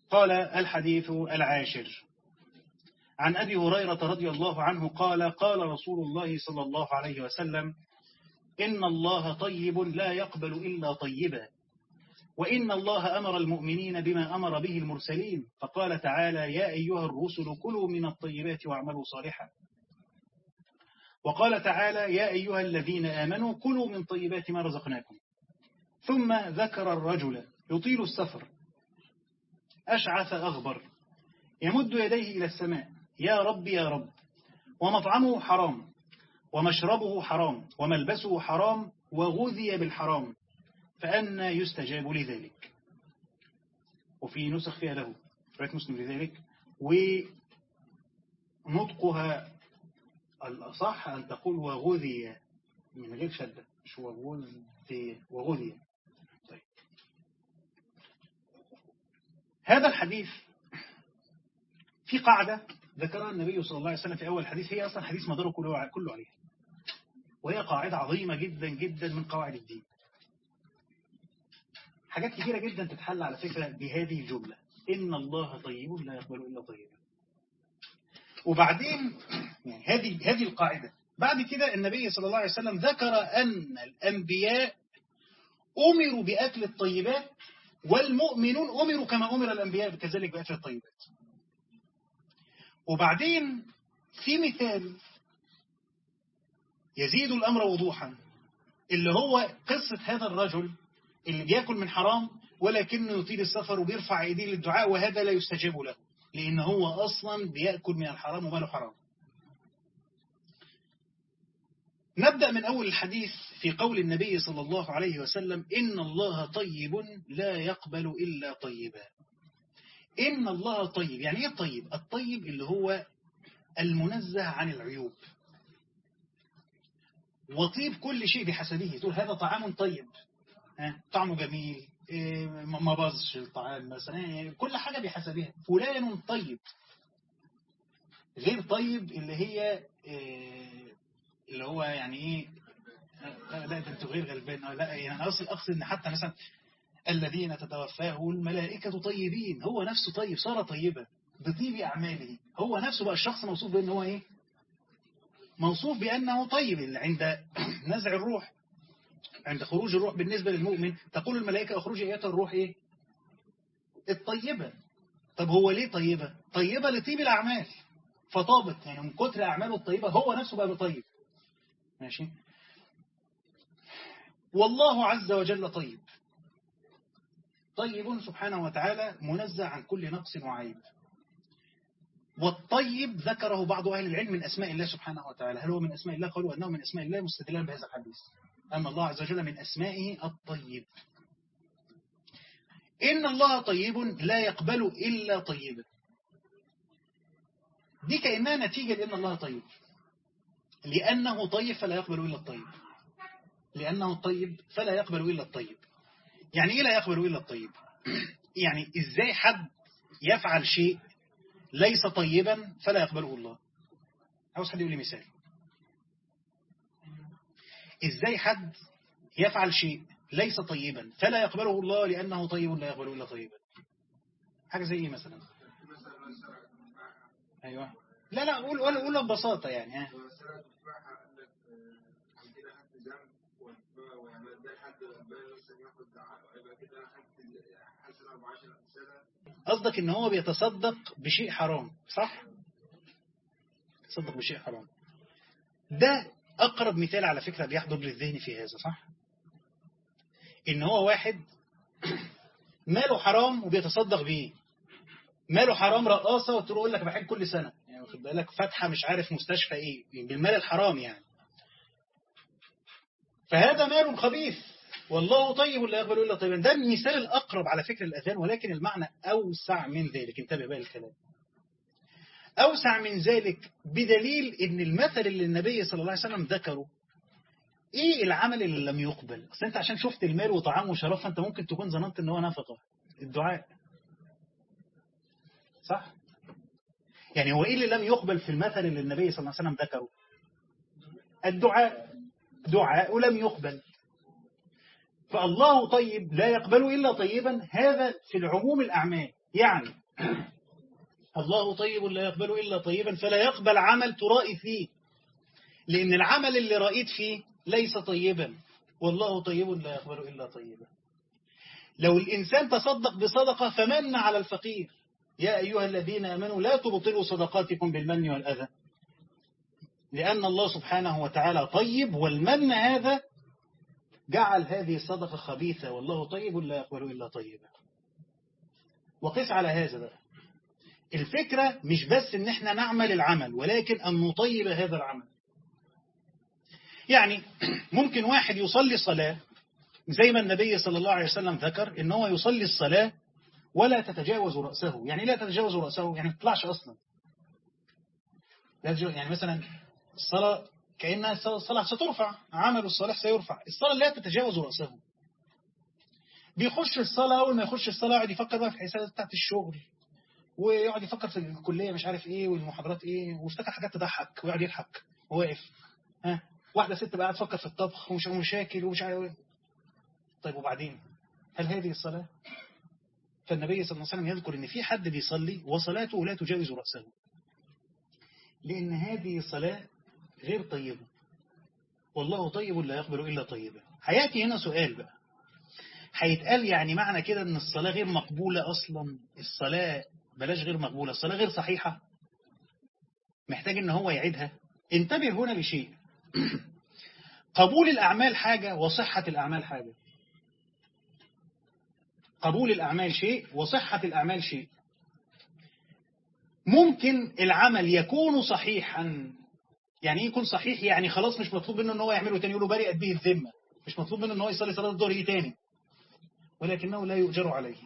قال الحديث العاشر عن أبي هريرة رضي الله عنه قال قال رسول الله صلى الله عليه وسلم إن الله طيب لا يقبل إلا طيبا وإن الله أمر المؤمنين بما أمر به المرسلين فقال تعالى يا أيها الرسل كلوا من الطيبات واعملوا صالحا وقال تعالى يا أيها الذين آمنوا كلوا من طيبات ما رزقناكم ثم ذكر الرجل يطيل السفر أشعث أغبر يمد يديه إلى السماء يا رب يا رب ومطعمه حرام ومشربه حرام وملبسه حرام وغذي بالحرام فأنا يستجاب لذلك وفي نسخ فيها له رواية مسلم لذلك ونطقها الأصح أن تقول وغذي من غير شدة مش وغذي وغذي طيب. هذا الحديث في قاعدة ذكرها النبي صلى الله عليه وسلم في أول الحديث هي أصلا حديث مداره كله كله عليها وهي قاعدة عظيمة جدا جدا من قواعد الدين حاجات كثيرة جدا تتحل على فكرة بهذه الجملة إن الله طيب لا يقبل إلا طيبا وبعدين يعني هذه هذه القاعدة بعد كده النبي صلى الله عليه وسلم ذكر أن الأنبياء أمروا بأكل الطيبات والمؤمنون أمروا كما أمر الأنبياء كذلك بأكل الطيبات وبعدين في مثال يزيد الأمر وضوحا اللي هو قصة هذا الرجل اللي بياكل من حرام ولكنه يطيل السفر وبيرفع ايديه للدعاء وهذا لا يستجاب له لأن هو أصلا بيأكل من الحرام وماله حرام نبدأ من أول الحديث في قول النبي صلى الله عليه وسلم إن الله طيب لا يقبل إلا طيبا إن الله طيب يعني إيه الطيب الطيب اللي هو المنزه عن العيوب وطيب كل شيء بحسبه تقول هذا طعام طيب طعمه جميل ما باظش الطعام مثلا كل حاجة بحسبها فلان طيب غير طيب اللي هي اللي هو يعني ايه لا ده انتوا غير غلبان لا يعني انا اصل اقصد ان حتى مثلا الذين تتوفاه الملائكة طيبين هو نفسه طيب صار طيبا بطيب أعماله هو نفسه بقى الشخص موصوف بأنه هو إيه موصوف بأنه طيب عند نزع الروح عند خروج الروح بالنسبة للمؤمن تقول الملائكة اخرج ايتها الروح ايه الطيبة طب هو ليه طيبة طيبة لطيب الأعمال فطابت يعني من كتر أعماله الطيبة هو نفسه بقى بطيب ماشي والله عز وجل طيب طيب سبحانه وتعالى منزه عن كل نقص وعيب والطيب ذكره بعض أهل العلم من أسماء الله سبحانه وتعالى هل هو من أسماء الله قالوا أنه من أسماء الله مستدلا بهذا الحديث أما الله عز وجل من أسمائه الطيب إن الله طيب لا يقبل إلا طيبا دي كأنها نتيجة لأن الله طيب لأنه طيب فلا يقبل إلا الطيب لأنه طيب فلا يقبل إلا الطيب يعني إيه لا يقبل إلا الطيب يعني إزاي حد يفعل شيء ليس طيبا فلا يقبله الله عاوز حد يقول لي مثال إزاي حد يفعل شيء ليس طيبا فلا يقبله الله لأنه طيب لا يقبله إلا طيبا حاجة زي إيه مثلا أيوة لا لا قول قول قول ببساطة يعني ها قصدك ان هو بيتصدق بشيء حرام صح تصدق بشيء حرام ده اقرب مثال على فكرة بيحضر للذهن في هذا صح ان هو واحد ماله حرام وبيتصدق بيه ماله حرام رقاصة وتقول لك بحج كل سنة يعني واخد بالك فاتحة مش عارف مستشفى ايه بالمال الحرام يعني فهذا مال خبيث والله طيب لا يقبل إلا طيبا ده المثال الأقرب على فكر الأذان ولكن المعنى أوسع من ذلك انتبه بقى الكلام أوسع من ذلك بدليل ان المثل اللي النبي صلى الله عليه وسلم ذكره ايه العمل اللي لم يقبل اصل انت عشان شفت المال وطعامه وشرف فانت ممكن تكون ظننت ان هو نفقه الدعاء صح يعني هو ايه اللي لم يقبل في المثل اللي النبي صلى الله عليه وسلم ذكره الدعاء دعاء لم يقبل فالله طيب لا يقبل إلا طيبا هذا في العموم الأعمال يعني الله طيب لا يقبل إلا طيبا فلا يقبل عمل ترائي فيه لأن العمل اللي رأيت فيه ليس طيبا والله طيب لا يقبل إلا طيبا لو الإنسان تصدق بصدقة فمن على الفقير يا أيها الذين آمنوا لا تبطلوا صدقاتكم بالمن والأذى لأن الله سبحانه وتعالى طيب والمن هذا جعل هذه الصدقة خبيثة والله طيب لا يقبل إلا طيبا وقس على هذا بقى الفكرة مش بس ان احنا نعمل العمل ولكن ان نطيب هذا العمل يعني ممكن واحد يصلي صلاة زي ما النبي صلى الله عليه وسلم ذكر ان هو يصلي الصلاة ولا تتجاوز رأسه يعني لا تتجاوز رأسه يعني ما تطلعش أصلا يعني مثلا الصلاة كأنها الصلاة سترفع عمل الصلاة سيرفع الصلاة لا تتجاوز رأسه بيخش الصلاة أول ما يخش الصلاة يقعد يفكر بقى في الحسابات بتاعت الشغل ويقعد يفكر في الكلية مش عارف ايه والمحاضرات ايه وافتكر حاجات تضحك ويقعد يضحك وواقف ها واحدة ست بقى تفكر في الطبخ ومش مشاكل ومش عارف ايه طيب وبعدين هل هذه الصلاة فالنبي صلى الله عليه وسلم يذكر ان في حد بيصلي وصلاته لا تجاوز رأسه لأن هذه صلاة غير طيبة والله طيب لا يقبل إلا طيبا حياتي هنا سؤال بقى هيتقال يعني معنى كده ان الصلاة غير مقبولة أصلا الصلاة بلاش غير مقبولة الصلاة غير صحيحة محتاج ان هو يعيدها انتبه هنا لشيء قبول الأعمال حاجة وصحة الأعمال حاجة قبول الأعمال شيء وصحة الأعمال شيء ممكن العمل يكون صحيحا يعني ايه يكون صحيح يعني خلاص مش مطلوب منه ان هو يعمله تاني يقولوا برئت به الذمة مش مطلوب منه ان هو يصلي صلاة الظهر تاني ولكنه لا يؤجر عليه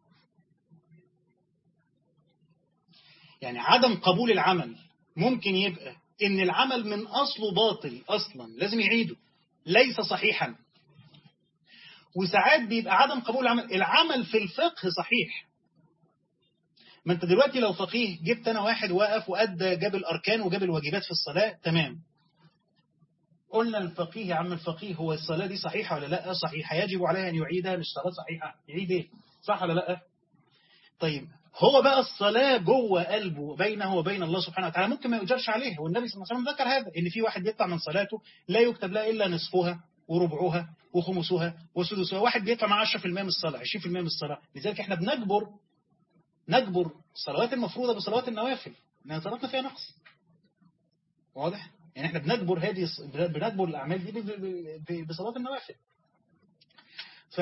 يعني عدم قبول العمل ممكن يبقى ان العمل من اصله باطل اصلا لازم يعيده ليس صحيحا وساعات بيبقى عدم قبول العمل العمل في الفقه صحيح ما انت دلوقتي لو فقيه جبت انا واحد واقف وادى جاب الاركان وجاب الواجبات في الصلاة تمام قلنا الفقيه يا عم الفقيه هو الصلاة دي صحيحة ولا لا صحيحة يجب عليه ان يعيدها مش صلاة صحيحة يعيد ايه صح ولا لا طيب هو بقى الصلاة جوه قلبه بينه وبين الله سبحانه وتعالى ممكن ما يؤجرش عليها والنبي صلى الله عليه وسلم ذكر هذا ان في واحد بيطلع من صلاته لا يكتب لها الا نصفها وربعها وخمسها وسدسها واحد بيطلع مع 10% من الصلاة 20% من الصلاة لذلك احنا بنجبر نجبر الصلوات المفروضة بصلوات النوافل لأن صلاتنا فيها نقص واضح؟ يعني احنا بنجبر هذه بنجبر الأعمال دي بصلوات النوافل ف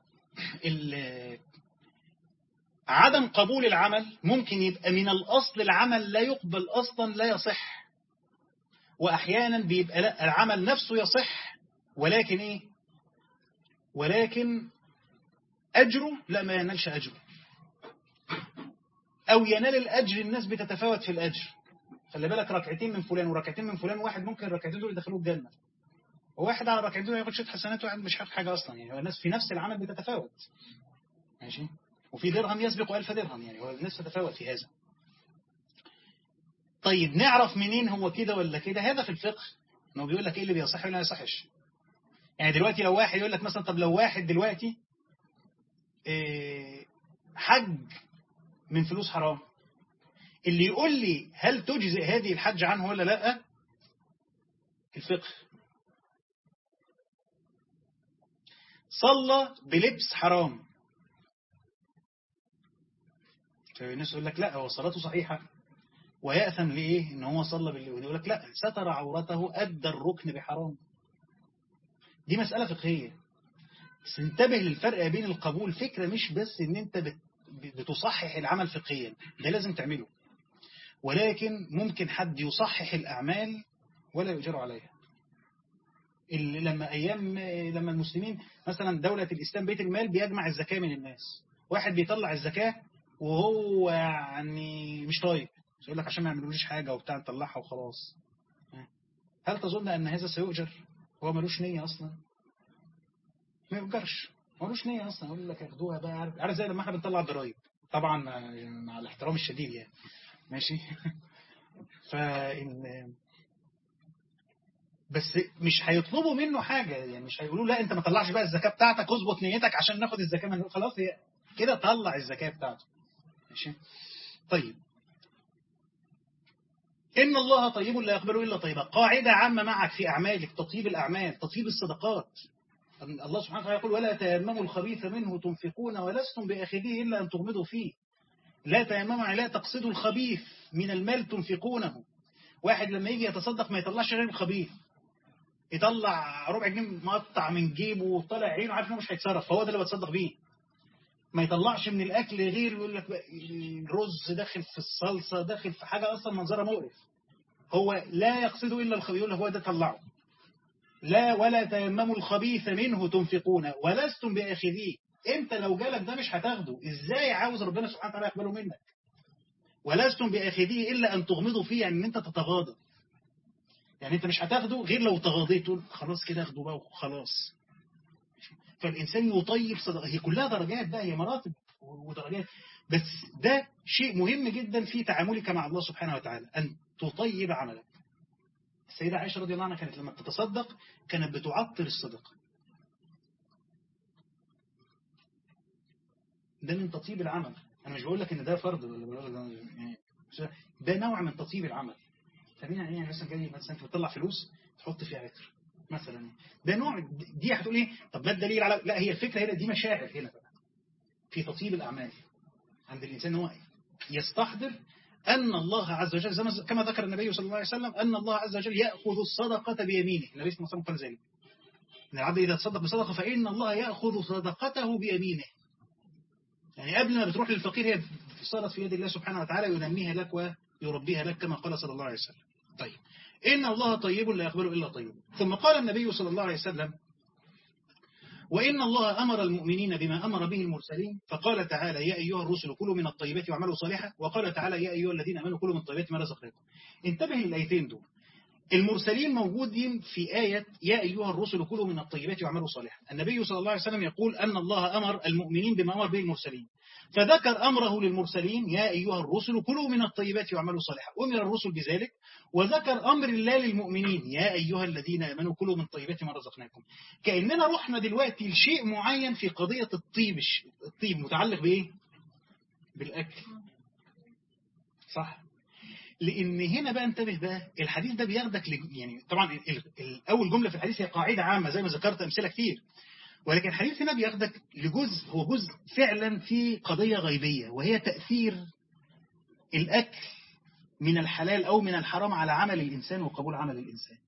عدم قبول العمل ممكن يبقى من الأصل العمل لا يقبل أصلا لا يصح وأحيانا بيبقى لا العمل نفسه يصح ولكن إيه ولكن أجره لا ما ينالش أجره أو ينال الأجر الناس بتتفاوت في الأجر خلي بالك ركعتين من فلان وركعتين من فلان واحد ممكن الركعتين دول يدخلوه الجنة وواحد على الركعتين دول ياخد شويه حسنات وواحد مش هياخد حاجة أصلا يعني الناس في نفس العمل بتتفاوت ماشي وفي درهم يسبق ألف درهم يعني هو الناس تتفاوت في هذا طيب نعرف منين هو كده ولا كده هذا في الفقه انه بيقول لك ايه اللي بيصح ولا ما يصحش يعني دلوقتي لو واحد يقول لك مثلا طب لو واحد دلوقتي إيه حج من فلوس حرام اللي يقول لي هل تجزئ هذه الحج عنه ولا لا الفقه صلى بلبس حرام فالناس يقول لك لا هو صلاته صحيحة ويأثم لإيه إن هو صلى باللي يقول لك لا ستر عورته أدى الركن بحرام دي مسألة فقهية بس انتبه للفرق بين القبول فكرة مش بس ان انت بت بتصحح العمل فقهيا ده لازم تعمله ولكن ممكن حد يصحح الأعمال ولا يؤجر عليها اللي لما أيام لما المسلمين مثلا دولة الإسلام بيت المال بيجمع الزكاة من الناس واحد بيطلع الزكاة وهو يعني مش طيب يقول لك عشان ما يعملوليش حاجة وبتاع نطلعها وخلاص هل تظن أن هذا سيؤجر هو ملوش نية أصلا ما يؤجرش ملوش نية أصلا يقول لك ياخدوها بقى عارف عارف زي لما احنا بنطلع ضرايب طبعا مع الاحترام الشديد يعني ماشي فإن بس مش هيطلبوا منه حاجة يعني مش هيقولوا لا انت ما طلعش بقى الزكاة بتاعتك اظبط نيتك عشان ناخد الزكاة من خلاص هي كده طلع الزكاة بتاعته ماشي طيب إن الله طيب لا يقبل إلا طيبا قاعدة عامة معك في أعمالك تطيب الأعمال تطيب الصدقات الله سبحانه وتعالى يقول ولا تيمموا الخبيث منه تنفقون ولستم بأخذيه إلا أن تغمضوا فيه لا تيمموا لا تقصدوا الخبيث من المال تنفقونه واحد لما يجي يتصدق ما يطلعش غير الخبيث يطلع ربع جنيه مقطع من جيبه وطلع عينه عارف انه مش هيتصرف فهو ده اللي بتصدق بيه ما يطلعش من الاكل غير يقول لك الرز داخل في الصلصه داخل في حاجه اصلا منظرها مقرف هو لا يقصد الا الخبيث يقول لك هو ده طلعه لا ولا تيمموا الخبيث منه تنفقون ولستم باخذيه انت لو جالك ده مش هتاخده ازاي عاوز ربنا سبحانه وتعالى يقبله منك ولستم باخذيه الا ان تغمضوا فيه يعني ان انت تتغاضى يعني انت مش هتاخده غير لو تغاضيت تقول خلاص كده اخده بقى وخلاص فالإنسان يطيب صدقه هي كلها درجات بقى هي مراتب ودرجات بس ده شيء مهم جدا في تعاملك مع الله سبحانه وتعالى أن تطيب عملك السيدة عائشة رضي الله عنها كانت لما تتصدق كانت بتعطر الصدقة ده من تطيب العمل أنا مش بقول لك إن ده فرض ولا يعني ده نوع من تطيب العمل فمين يعني مثلا جاي مثلا انت بتطلع فلوس تحط فيها عطر مثلا ده نوع دي هتقول ايه طب ما الدليل على لا هي الفكره هنا دي مشاعر هنا بقى في تطيب الاعمال عند الانسان هو يستحضر ان الله عز وجل كما ذكر النبي صلى الله عليه وسلم ان الله عز وجل ياخذ الصدقه بيمينه النبي صلى الله عليه وسلم قال ذلك ان العبد اذا تصدق بصدقه فان الله ياخذ صدقته بيمينه يعني قبل ما بتروح للفقير هي صارت في يد الله سبحانه وتعالى ينميها لك ويربيها لك كما قال صلى الله عليه وسلم طيب إن الله طيب لا يقبل إلا طيب ثم قال النبي صلى الله عليه وسلم وإن الله أمر المؤمنين بما أمر به المرسلين فقال تعالى يا أيها الرسل كلوا من الطيبات واعملوا صالحا وقال تعالى يا أيها الذين أمنوا كلوا من الطيبات ما رزقناكم انتبه للآيتين دول المرسلين موجودين في آية يا أيها الرسل كلوا من الطيبات واعملوا صالحا النبي صلى الله عليه وسلم يقول أن الله أمر المؤمنين بما أمر به المرسلين فذكر أمره للمرسلين يا أيها الرسل كلوا من الطيبات واعملوا صالحا أمر الرسل بذلك وذكر أمر الله للمؤمنين يا أيها الذين آمنوا كلوا من طيبات ما رزقناكم كأننا رحنا دلوقتي لشيء معين في قضية الطيب الطيب متعلق بإيه؟ بالأكل صح لأن هنا بقى انتبه بقى الحديث ده بياخدك يعني طبعا أول جملة في الحديث هي قاعدة عامة زي ما ذكرت أمثلة كتير ولكن الحديث هنا بياخدك لجزء هو جزء فعلا في قضية غيبية وهي تأثير الأكل من الحلال أو من الحرام على عمل الإنسان وقبول عمل الإنسان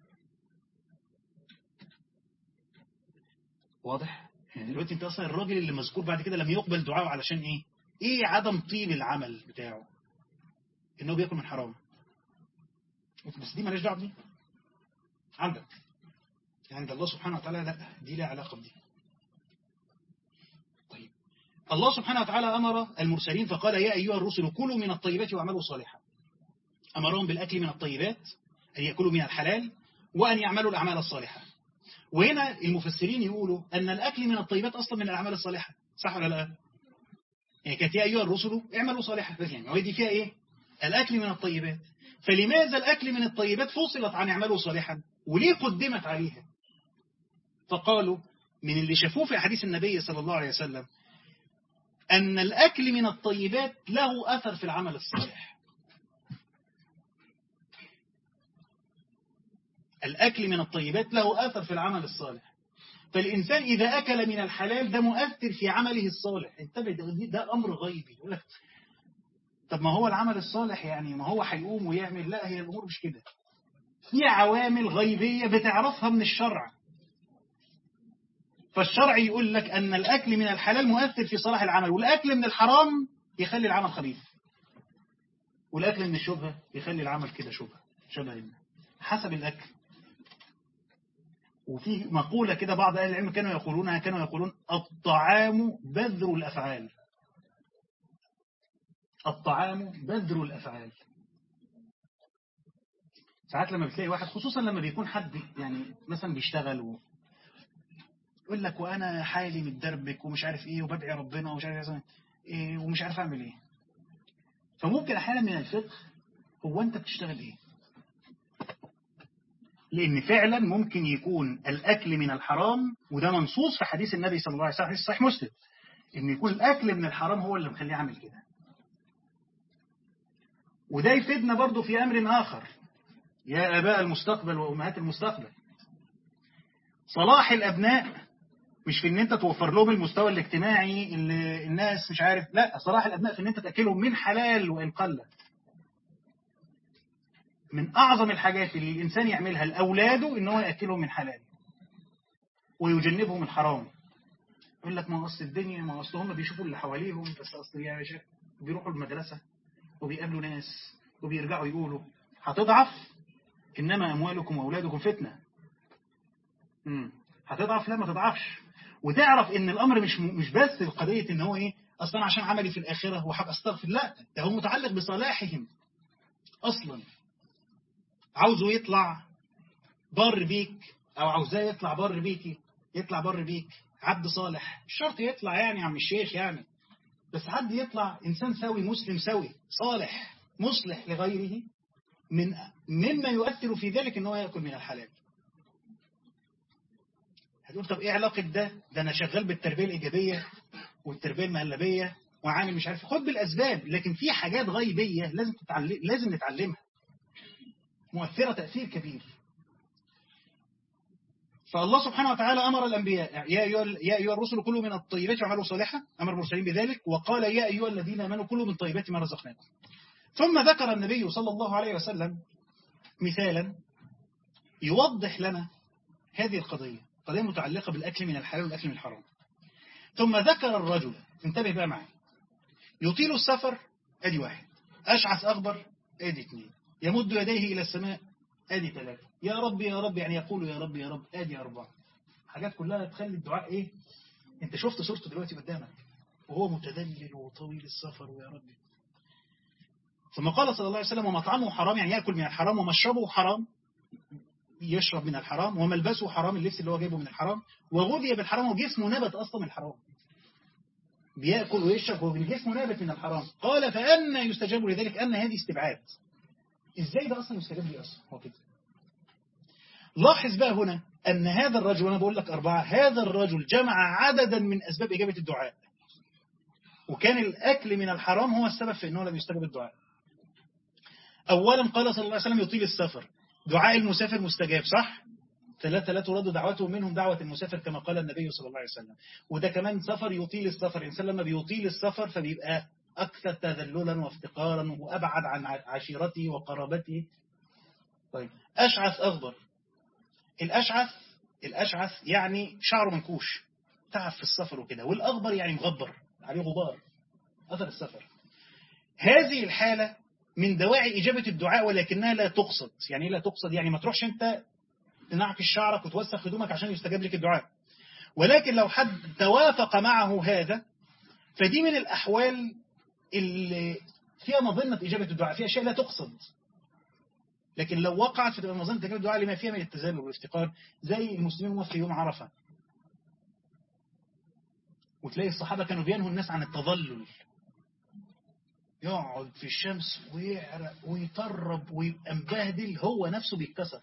واضح؟ يعني دلوقتي انت أصلا الراجل اللي مذكور بعد كده لم يقبل دعاءه علشان إيه؟ إيه عدم طيب العمل بتاعه؟ إنه بياكل من حرام بس دي مالهاش دعوه بدي عندك عند الله سبحانه وتعالى لا دي لها علاقة بدي طيب الله سبحانه وتعالى أمر المرسلين فقال يا أيها الرسل كلوا من الطيبات واعملوا صالحا أمرهم بالأكل من الطيبات أن يأكلوا من الحلال وأن يعملوا الأعمال الصالحة وهنا المفسرين يقولوا أن الأكل من الطيبات أصلا من الأعمال الصالحة صح ولا لا يعني كانت يا أيها الرسل اعملوا صالحا بس يعني دي فيها إيه الأكل من الطيبات فلماذا الأكل من الطيبات فصلت عن اعملوا صالحا وليه قدمت عليها فقالوا من اللي شافوه في حديث النبي صلى الله عليه وسلم أن الأكل من الطيبات له أثر في العمل الصالح الأكل من الطيبات له أثر في العمل الصالح فالإنسان إذا أكل من الحلال ده مؤثر في عمله الصالح انتبه ده, ده أمر غيبي يقول لك طب ما هو العمل الصالح يعني ما هو هيقوم ويعمل لا هي الأمور مش كده في عوامل غيبية بتعرفها من الشرع فالشرع يقول لك أن الأكل من الحلال مؤثر في صلاح العمل والأكل من الحرام يخلي العمل خبيث والأكل من الشبهة يخلي العمل كده شبهة شبه حسب الأكل وفي مقولة كده بعض أهل العلم كانوا يقولونها كانوا يقولون الطعام بذر الأفعال الطعام بذر الأفعال ساعات لما بتلاقي واحد خصوصا لما بيكون حد يعني مثلا بيشتغل و... يقول لك وانا حالي متدربك ومش عارف ايه وبدعي ربنا ومش عارف ايه ومش عارف اعمل ايه فممكن احيانا من الفقه هو انت بتشتغل ايه لان فعلا ممكن يكون الاكل من الحرام وده منصوص في حديث النبي صلى الله عليه وسلم صحيح مسلم ان يكون الاكل من الحرام هو اللي مخليه عامل كده وده يفيدنا برضو في أمر آخر يا آباء المستقبل وأمهات المستقبل صلاح الأبناء مش في ان انت توفر لهم المستوى الاجتماعي اللي الناس مش عارف لا صلاح الابناء في ان انت تاكلهم من حلال وان قل من اعظم الحاجات اللي الانسان يعملها لاولاده ان هو ياكلهم من حلال ويجنبهم الحرام يقول لك ما اصل الدنيا ما اصل هم بيشوفوا اللي حواليهم بس اصل يا باشا بيروحوا المدرسه وبيقابلوا ناس وبيرجعوا يقولوا هتضعف انما اموالكم واولادكم فتنه امم هتضعف لا ما تضعفش وتعرف ان الامر مش مش بس القضيه ان هو ايه اصلا عشان عملي في الاخره وهبقى استغفر لا ده هو متعلق بصلاحهم اصلا عاوزه يطلع بر بيك او عاوزاه يطلع بر بيكي يطلع بر بيك عبد صالح مش شرط يطلع يعني عم الشيخ يعني بس حد يطلع انسان سوي مسلم سوي صالح مصلح لغيره من مما يؤثر في ذلك ان هو ياكل من الحلال هتقول طب ايه علاقة ده ده انا شغال بالتربية الايجابية والتربية المهلبية وعامل مش عارف خد بالاسباب لكن في حاجات غيبية لازم تتعلم لازم نتعلمها مؤثرة تأثير كبير فالله سبحانه وتعالى أمر الأنبياء يا أيها, يا أيها الرسل كلوا من الطيبات وعملوا صالحا أمر المرسلين بذلك وقال يا أيها الذين آمنوا كلوا من طيبات ما رزقناكم ثم ذكر النبي صلى الله عليه وسلم مثالا يوضح لنا هذه القضية قضية متعلقة بالأكل من الحلال والأكل من الحرام ثم ذكر الرجل انتبه بقى معي يطيل السفر ادي واحد أشعث أغبر ادي اثنين يمد يديه إلى السماء ادي ثلاثة يا رب يا رب يعني يقول يا رب يا رب ادي أربعة حاجات كلها تخلي الدعاء ايه انت شفت صورته دلوقتي قدامك وهو متذلل وطويل السفر ويا رب ثم قال صلى الله عليه وسلم ومطعمه حرام يعني يأكل من الحرام ومشربه حرام يشرب من الحرام وملبسه حرام اللبس اللي هو جايبه من الحرام وغذي بالحرام وجسمه نبت أصلا من الحرام بيأكل ويشرب وجسمه نابت من الحرام قال فأنا يستجاب لذلك أن هذه استبعاد إزاي ده أصلا يستجاب لي أصلا هو كده لاحظ بقى هنا أن هذا الرجل وأنا بقول لك أربعة هذا الرجل جمع عددا من أسباب إجابة الدعاء وكان الأكل من الحرام هو السبب في أنه لم يستجب الدعاء أولا قال صلى الله عليه وسلم يطيل السفر دعاء المسافر مستجاب صح؟ ثلاثة لا ترد دعوته منهم دعوة المسافر كما قال النبي صلى الله عليه وسلم وده كمان سفر يطيل السفر الإنسان لما بيطيل السفر فبيبقى أكثر تذللا وافتقارا وأبعد عن عشيرته وقرابته طيب أشعث أغبر الأشعث الأشعث يعني شعره منكوش تعب في السفر وكده والأغبر يعني مغبر عليه غبار أثر السفر هذه الحالة من دواعي إجابة الدعاء ولكنها لا تقصد يعني لا تقصد يعني ما تروحش أنت تنعكس شعرك وتوسخ هدومك عشان يستجاب لك الدعاء ولكن لو حد توافق معه هذا فدي من الأحوال اللي فيها مظنة إجابة الدعاء فيها أشياء لا تقصد لكن لو وقعت فتبقى مظنة إجابة الدعاء لما فيها من التزامن والافتقار زي المسلمين في يوم عرفة وتلاقي الصحابة كانوا بينهوا الناس عن التظلل يقعد في الشمس ويعرق ويطرب ويبقى مبهدل هو نفسه بيتكسر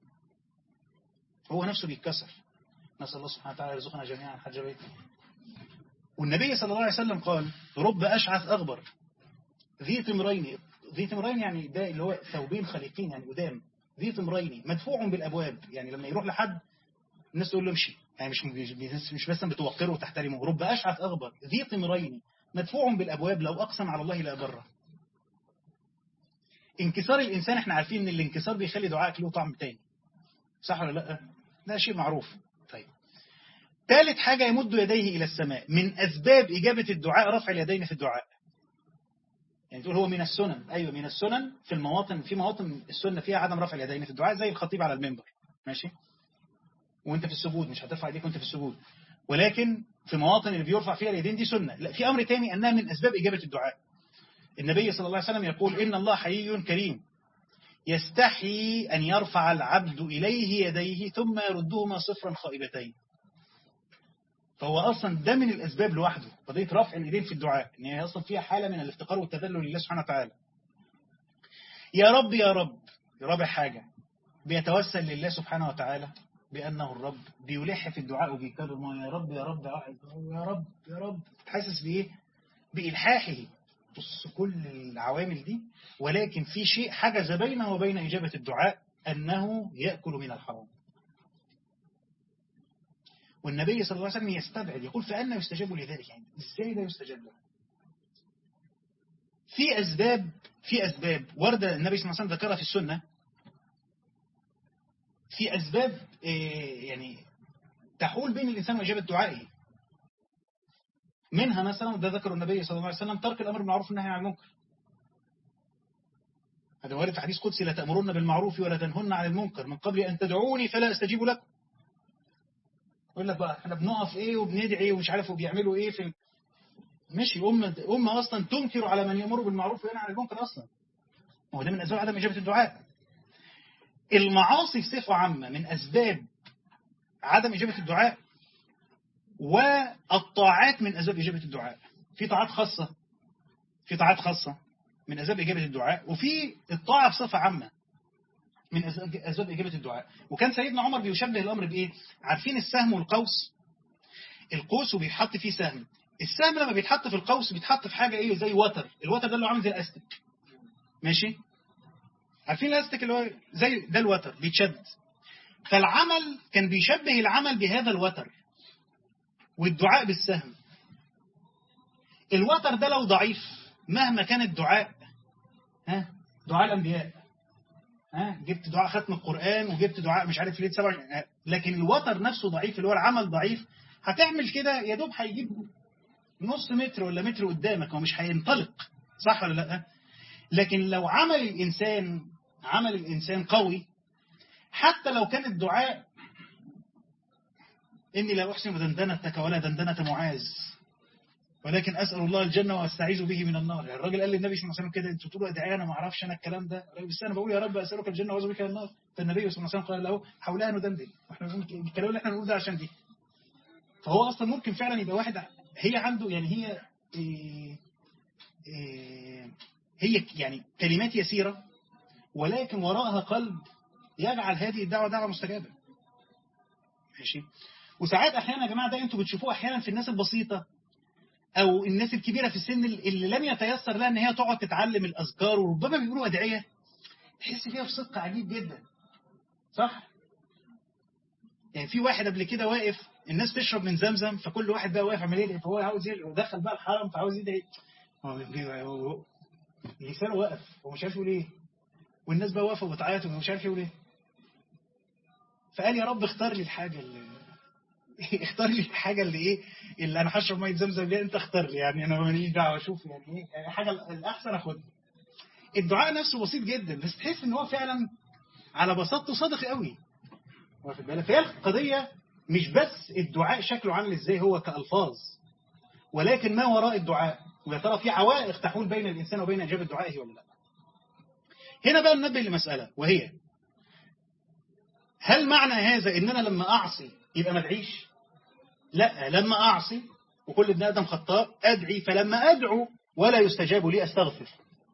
هو نفسه بيتكسر نسأل الله سبحانه وتعالى يرزقنا جميعا حج بيته والنبي صلى الله عليه وسلم قال رب أشعث أغبر ذي تمرين ذي تمرين يعني ده اللي هو ثوبين خليقين يعني قدام ذي تمرين مدفوع بالأبواب يعني لما يروح لحد الناس تقول له امشي يعني مش مش بس بتوقره وتحترمه رب أشعث أغبر ذي تمرين مدفوع بالأبواب لو أقسم على الله لا بره انكسار الإنسان احنا عارفين ان الانكسار بيخلي دعائك له طعم تاني صح ولا لا ده شيء معروف طيب ثالث حاجة يمد يديه إلى السماء من أسباب إجابة الدعاء رفع اليدين في الدعاء يعني تقول هو من السنن أيوة من السنن في المواطن في مواطن السنة فيها عدم رفع اليدين في الدعاء زي الخطيب على المنبر ماشي وانت في السجود مش هترفع ايديك وانت في السجود ولكن في مواطن اللي بيرفع فيها اليدين دي سنة لا في أمر تاني أنها من أسباب إجابة الدعاء النبي صلى الله عليه وسلم يقول إن الله حيي كريم يستحي أن يرفع العبد إليه يديه ثم يردهما صفرا خائبتين فهو أصلا ده من الأسباب لوحده قضية رفع الإيدين في الدعاء إن هي أصلا فيها حالة من الافتقار والتذلل لله سبحانه وتعالى يا رب يا رب رابع حاجة بيتوسل لله سبحانه وتعالى بأنه الرب بيلح في الدعاء وبيكرر يا رب يا رب يا رب يا رب حاسس بإيه بإلحاحه بص كل العوامل دي ولكن في شيء حجز بينه وبين إجابة الدعاء أنه يأكل من الحرام والنبي صلى الله عليه وسلم يستبعد يقول فأنا يستجاب لذلك يعني إزاي لا يستجاب له في أسباب في أسباب ورد النبي صلى الله عليه وسلم ذكرها في السنة في أسباب يعني تحول بين الإنسان وإجابة دعائه منها مثلا وده ذكر النبي صلى الله عليه وسلم ترك الأمر بالمعروف والنهي عن المنكر هذا وارد في حديث قدسي لا تأمرون بالمعروف ولا تنهون عن المنكر من قبل أن تدعوني فلا أستجيب لكم يقول لك بقى احنا بنقف ايه وبندعي ومش عارف وبيعملوا ايه في ماشي أمة, أمة أصلا تنكر على من يأمر بالمعروف وينهى عن المنكر أصلا هو ده من أسباب عدم إجابة الدعاء المعاصي بصفة عامة من أسباب عدم إجابة الدعاء والطاعات من أسباب إجابة الدعاء في طاعات خاصة في طاعات خاصة من أسباب إجابة الدعاء وفي الطاعة بصفة عامة من أسباب إجابة الدعاء وكان سيدنا عمر بيشبه الأمر بإيه عارفين السهم والقوس القوس وبيتحط فيه سهم السهم لما بيتحط في القوس بيتحط في حاجة إيه زي وتر الوتر ده اللي عامل زي الأستك ماشي عارفين الأستك اللي هو زي ده الوتر بيتشد فالعمل كان بيشبه العمل بهذا الوتر والدعاء بالسهم الوتر ده لو ضعيف مهما كان الدعاء ها دعاء الأنبياء ها جبت دعاء ختم القرآن وجبت دعاء مش عارف ليه سبع لكن الوتر نفسه ضعيف اللي هو العمل ضعيف هتعمل كده يا دوب هيجيب نص متر ولا متر قدامك هو مش هينطلق صح ولا لا لكن لو عمل الإنسان عمل الإنسان قوي حتى لو كان الدعاء إني لا أحسن دندنتك ولا دندنة معاذ ولكن أسأل الله الجنة وأستعيذ به من النار يعني الراجل قال للنبي صلى الله عليه وسلم كده أنتوا تقولوا أدعي أنا ما أعرفش أنا الكلام ده بس أنا بقول يا رب أسألك الجنة وأعوذ بك من النار فالنبي صلى الله عليه وسلم قال له حولها ندندن واحنا بنقول الكلام اللي احنا بنقول ده عشان دي فهو أصلا ممكن فعلا يبقى واحد هي عنده يعني هي إيه إيه هي يعني كلمات يسيرة ولكن وراءها قلب يجعل هذه الدعوة دعوة مستجابة ماشي وساعات أحيانا يا جماعة ده أنتوا بتشوفوه أحيانا في الناس البسيطة أو الناس الكبيرة في السن اللي لم يتيسر لها أن هي تقعد تتعلم الأذكار وربما بيقولوا أدعية تحس فيها بصدق عجيب جدا صح؟ يعني في واحد قبل كده واقف الناس تشرب من زمزم فكل واحد بقى واقف عمال يدعي فهو عاوز يدخل بقى الحرم فعاوز يدعي لسانه واقف ومش عارف يقول ايه والناس بقى واقفه وبتعيط ومش عارف يقول ايه فقال يا رب اختار لي الحاجه اللي اختار لي الحاجه اللي ايه اللي انا هشرب ميه زمزم ليه انت اختار لي يعني انا ماليش دعوه اشوف يعني ايه يعني حاجه الاحسن اخدها الدعاء نفسه بسيط جدا بس تحس ان هو فعلا على بساطته صادق قوي واخد بالك فهي القضيه مش بس الدعاء شكله عامل ازاي هو كالفاظ ولكن ما وراء الدعاء ويا ترى في عوائق تحول بين الانسان وبين اجابه دعائه ولا لا هنا بقى ننبه لمساله وهي هل معنى هذا ان انا لما اعصي يبقى ما ادعيش لا لما اعصي وكل ابن ادم خطاء ادعي فلما ادعو ولا يستجاب لي استغفر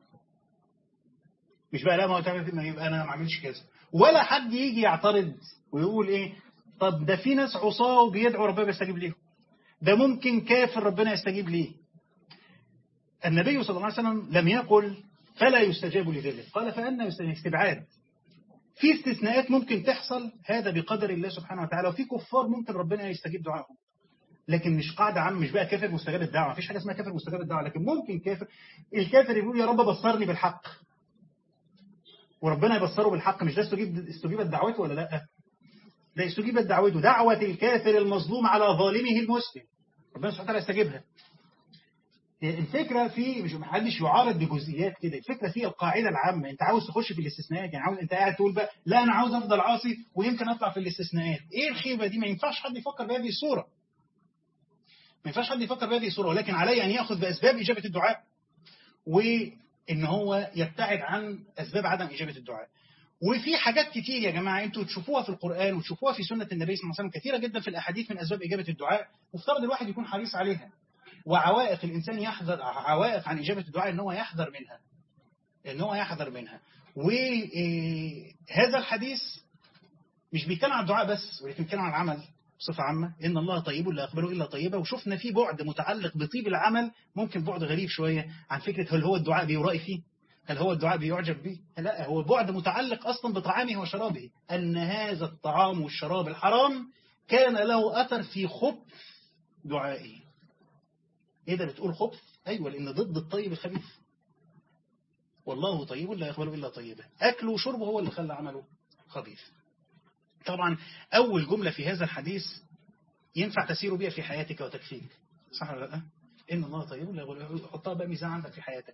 مش بقى لا ما هو يبقى انا ما اعملش كذا ولا حد يجي يعترض ويقول ايه طب ده في ناس عصاه وبيدعوا ربنا يستجيب ليهم ده ممكن كافر ربنا يستجيب ليه النبي صلى الله عليه وسلم لم يقل فلا يستجاب لذلك قال فأنا يستجاب استبعاد في استثناءات ممكن تحصل هذا بقدر الله سبحانه وتعالى وفي كفار ممكن ربنا يستجيب دعائهم لكن مش قاعدة عام مش بقى كافر مستجاب الدعوة مفيش حاجة اسمها كافر مستجاب الدعوة لكن ممكن كافر الكافر يقول يا رب بصرني بالحق وربنا يبصره بالحق مش ده استجيب استجيبت دعوته ولا لا ده استجيبت دعوته دعوة الكافر المظلوم على ظالمه المسلم ربنا سبحانه وتعالى يستجيبها الفكرة في مش محدش يعارض بجزئيات كده الفكرة في القاعدة العامة انت عاوز تخش في الاستثناءات يعني عاوز انت قاعد تقول بقى لا انا عاوز افضل عاصي ويمكن اطلع في الاستثناءات ايه الخيبة دي ما ينفعش حد يفكر بهذه الصورة ما ينفعش حد يفكر بهذه الصورة ولكن عليه ان ياخذ باسباب اجابة الدعاء وان هو يبتعد عن اسباب عدم اجابة الدعاء وفي حاجات كتير يا جماعة انتوا تشوفوها في القرآن وتشوفوها في سنة النبي صلى الله عليه وسلم كثيرة جدا في الأحاديث من أسباب إجابة الدعاء مفترض الواحد يكون حريص عليها وعوائق الإنسان يحذر عوائق عن إجابة الدعاء إن هو يحذر منها إن هو يحذر منها وهذا الحديث مش بيتكلم عن الدعاء بس ولكن بيتكلم عن العمل بصفة عامة إن الله طيب لا يقبله إلا طيبة وشفنا في بعد متعلق بطيب العمل ممكن بعد غريب شوية عن فكرة هل هو الدعاء بيرائي فيه هل هو الدعاء بيعجب به لا هو بعد متعلق أصلا بطعامه وشرابه أن هذا الطعام والشراب الحرام كان له أثر في خبث دعائه إيه ده بتقول خبث أيوة لأن ضد الطيب الخبيث والله طيب لا يقبل إلا طيبا أكله وشربه هو اللي خلى عمله خبيث طبعا أول جملة في هذا الحديث ينفع تسير بها في حياتك وتكفيك صح ولا لا إن الله طيب لا يقبل حطها بقى ميزان عندك في حياتك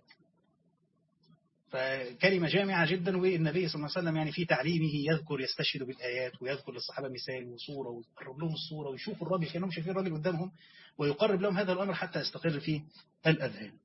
فكلمة جامعة جدا والنبي صلى الله عليه وسلم يعني في تعليمه يذكر يستشهد بالآيات ويذكر للصحابة مثال وصورة ويقرب لهم الصورة ويشوفوا الراجل كأنهم شايفين الراجل قدامهم ويقرب لهم هذا الأمر حتى يستقر فيه الأذهان